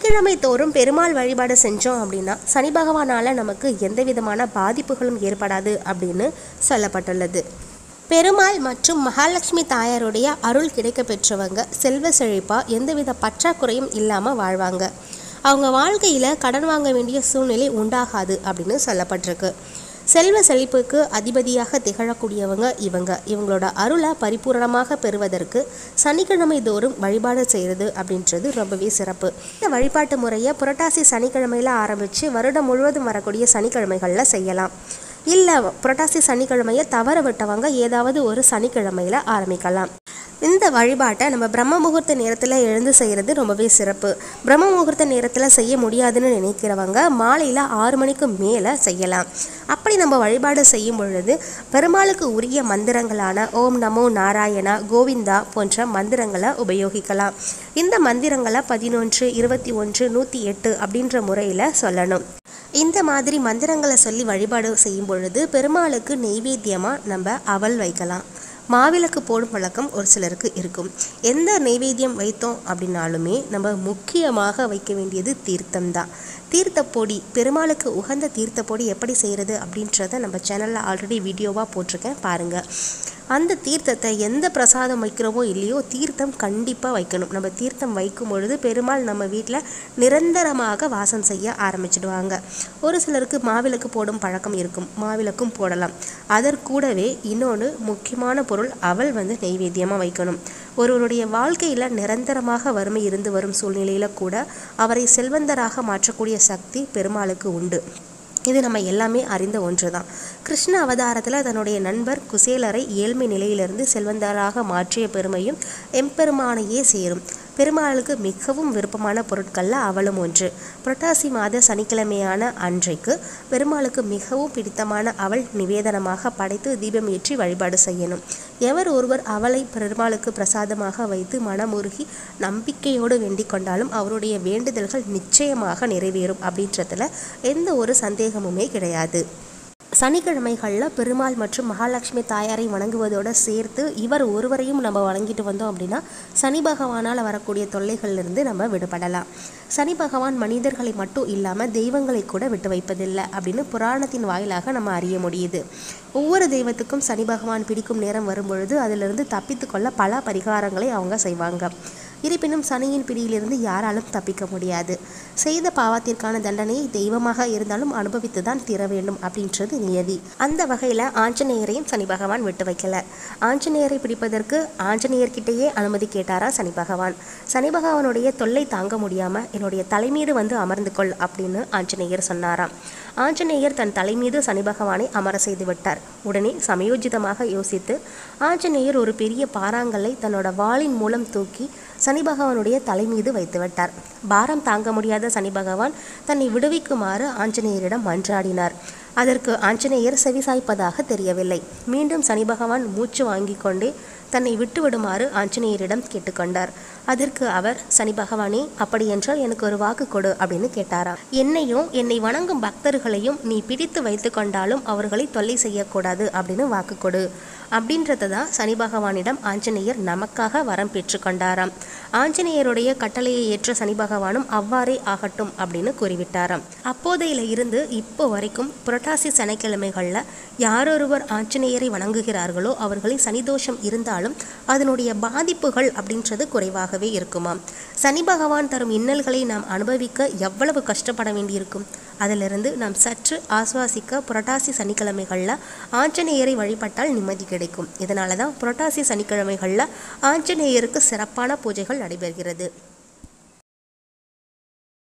சனிக்கிழமை தோறும் பெருமாள் வழிபாடு செஞ்சோம் அப்படின்னா சனி பகவானால் நமக்கு எந்த விதமான பாதிப்புகளும் ஏற்படாது அப்படின்னு சொல்லப்பட்டுள்ளது பெருமாள் மற்றும் மகாலட்சுமி தாயாருடைய அருள் கிடைக்க பெற்றவங்க செல்வ செழிப்பா எந்தவித பற்றாக்குறையும் இல்லாமல் வாழ்வாங்க அவங்க வாழ்க்கையில் கடன் வாங்க வேண்டிய சூழ்நிலை உண்டாகாது அப்படின்னு சொல்லப்பட்டிருக்கு செல்வ செழிப்புக்கு அதிபதியாக திகழக்கூடியவங்க இவங்க இவங்களோட அருளை பரிபூரணமாக பெறுவதற்கு சனிக்கிழமை தோறும் வழிபாடு செய்கிறது அப்படின்றது ரொம்பவே சிறப்பு இந்த வழிபாட்டு முறையை புரட்டாசி சனிக்கிழமையில் ஆரம்பித்து வருடம் முழுவதும் வரக்கூடிய சனிக்கிழமைகளில் செய்யலாம் இல்லை புரட்டாசி சனிக்கிழமையை தவற விட்டவங்க ஏதாவது ஒரு சனிக்கிழமையில் ஆரம்பிக்கலாம் இந்த வழிபாட்டை நம்ம பிரம்ம முகூர்த்த நேரத்தில் எழுந்து செய்கிறது ரொம்பவே சிறப்பு பிரம்ம முகூர்த்த நேரத்தில் செய்ய முடியாதுன்னு நினைக்கிறவங்க மாலையில் ஆறு மணிக்கு மேலே செய்யலாம் அப்படி நம்ம வழிபாடு செய்யும் பொழுது பெருமாளுக்கு உரிய மந்திரங்களான ஓம் நமோ நாராயணா கோவிந்தா போன்ற மந்திரங்களை உபயோகிக்கலாம் இந்த மந்திரங்களை பதினொன்று இருபத்தி ஒன்று நூற்றி எட்டு அப்படின்ற முறையில் சொல்லணும் இந்த மாதிரி மந்திரங்களை சொல்லி வழிபாடு செய்யும் பொழுது பெருமாளுக்கு நெய்வேத்தியமாக நம்ம அவல் வைக்கலாம் மாவிளக்கு போடும் பழக்கம் ஒரு சிலருக்கு இருக்கும் எந்த நெய்வேத்தியம் வைத்தோம் அப்படின்னாலுமே நம்ம முக்கியமாக வைக்க வேண்டியது தீர்த்தம் தான் தீர்த்தப்பொடி பெருமாளுக்கு உகந்த தீர்த்தப்பொடி எப்படி செய்கிறது அப்படின்றத நம்ம சேனலில் ஆல்ரெடி வீடியோவாக போட்டிருக்கேன் பாருங்கள் அந்த தீர்த்தத்தை எந்த பிரசாதம் வைக்கிறோமோ இல்லையோ தீர்த்தம் கண்டிப்பாக வைக்கணும் நம்ம தீர்த்தம் வைக்கும் பொழுது பெருமாள் நம்ம வீட்டில் நிரந்தரமாக வாசம் செய்ய ஆரம்பிச்சிடுவாங்க ஒரு சிலருக்கு மாவிளக்கு போடும் பழக்கம் இருக்கும் மாவிளக்கும் போடலாம் அதற்கூடவே இன்னொன்று முக்கியமான பொருள் அவள் வந்து நெய்வேத்தியமாக வைக்கணும் ஒருவருடைய வாழ்க்கையில் நிரந்தரமாக வறுமை இருந்து வரும் சூழ்நிலையில் கூட அவரை செல்வந்தராக மாற்றக்கூடிய சக்தி பெருமாளுக்கு உண்டு இது நம்ம எல்லாமே அறிந்த ஒன்று தான் கிருஷ்ண அவதாரத்தில் தன்னுடைய நண்பர் குசேலரை ஏழ்மை நிலையிலிருந்து செல்வந்தராக மாற்றிய பெருமையும் எம்பெருமானையே சேரும் பெருமாளுக்கு மிகவும் விருப்பமான பொருட்களில் அவளும் ஒன்று புரட்டாசி மாத சனிக்கிழமையான அன்றைக்கு பெருமாளுக்கு மிகவும் பிடித்தமான அவள் நிவேதனமாக படைத்து தீபம் ஏற்றி வழிபாடு செய்யணும் எவர் ஒருவர் அவளை பெருமாளுக்கு பிரசாதமாக வைத்து மனமுருகி நம்பிக்கையோடு வேண்டிக் கொண்டாலும் அவருடைய வேண்டுதல்கள் நிச்சயமாக நிறைவேறும் அப்படின்றதுல எந்த ஒரு சந்தேகமுமே கிடையாது சனிக்கிழமைகளில் பெருமாள் மற்றும் மகாலட்சுமி தாயாரை வணங்குவதோடு சேர்த்து இவர் ஒருவரையும் நம்ம வணங்கிட்டு வந்தோம் அப்படின்னா சனி பகவானால் வரக்கூடிய தொல்லைகளிலிருந்து நம்ம விடுபடலாம் சனி பகவான் மனிதர்களை மட்டும் இல்லாமல் தெய்வங்களை கூட விட்டு வைப்பதில்லை அப்படின்னு புராணத்தின் வாயிலாக நம்ம அறிய முடியுது ஒவ்வொரு தெய்வத்துக்கும் சனி பகவான் பிடிக்கும் நேரம் வரும்பொழுது அதிலிருந்து தப்பித்து கொள்ள பல பரிகாரங்களை அவங்க செய்வாங்க இருப்பினும் சனியின் பிடியிலிருந்து யாராலும் தப்பிக்க முடியாது செய்த பாவத்திற்கான தண்டனையை தெய்வமாக இருந்தாலும் அனுபவித்து தான் தீர வேண்டும் அப்படின்றது நியதி அந்த வகையில் ஆஞ்சநேயரையும் சனி பகவான் விட்டு வைக்கல ஆஞ்சநேயரை பிடிப்பதற்கு ஆஞ்சநேயர்கிட்டயே அனுமதி கேட்டாரா சனி பகவான் சனி பகவானுடைய தொல்லை தாங்க முடியாமல் என்னுடைய தலைமீது வந்து அமர்ந்து கொள் அப்படின்னு ஆஞ்சநேயர் சொன்னாராம் ஆஞ்சநேயர் தன் தலைமீது சனி பகவானை அமர செய்து விட்டார் உடனே சமயோஜிதமாக யோசித்து ஆஞ்சநேயர் ஒரு பெரிய பாறாங்கல்லை தன்னோட வாளின் மூலம் தூக்கி சனி பகவானுடைய தலை மீது வைத்து விட்டார் பாரம் தாங்க முடியாத சனி பகவான் தன்னை விடுவிக்குமாறு ஆஞ்சநேயரிடம் மன்றாடினார் அதற்கு ஆஞ்சநேயர் செவிசாய்ப்பதாக தெரியவில்லை மீண்டும் சனி பகவான் மூச்சு வாங்கிக் கொண்டே தன்னை விட்டுவிடுமாறு ஆஞ்சநேயரிடம் கேட்டுக்கொண்டார் அதற்கு அவர் சனி பகவானே அப்படியென்றால் எனக்கு ஒரு வாக்கு கொடு அப்படின்னு கேட்டாராம் என்னையும் என்னை வணங்கும் பக்தர்களையும் நீ பிடித்து வைத்து கொண்டாலும் அவர்களை தொல்லை செய்யக்கூடாது அப்படின்னு வாக்கு கொடு அப்படின்றத தான் சனி பகவானிடம் ஆஞ்சநேயர் நமக்காக வரம் பெற்றுக்கொண்டாராம் ஆஞ்சநேயருடைய கட்டளையை ஏற்ற சனி பகவானும் அவ்வாறே ஆகட்டும் அப்படின்னு கூறிவிட்டாராம் அப்போதையில இருந்து இப்போ வரைக்கும் புரட்டாசி சனிக்கிழமைகளில் யாரொருவர் ஆஞ்சநேயரை வணங்குகிறார்களோ அவர்களை சனிதோஷம் இருந்தாலும் அதனுடைய பாதிப்புகள் அப்படின்றது குறைவாகவே இருக்குமாம் சனி பகவான் தரும் இன்னல்களை நாம் அனுபவிக்க எவ்வளவு கஷ்டப்பட வேண்டியிருக்கும் அதிலிருந்து நாம் சற்று ஆசுவாசிக்க புரட்டாசி சனிக்கிழமைகளில் ஆஞ்சநேயரை வழிபட்டால் நிம்மதி கிடைக்கும் இதனால தான் புரட்டாசி சனிக்கிழமைகளில் ஆஞ்சநேயருக்கு சிறப்பான பூஜைகள் நடைபெறுகிறது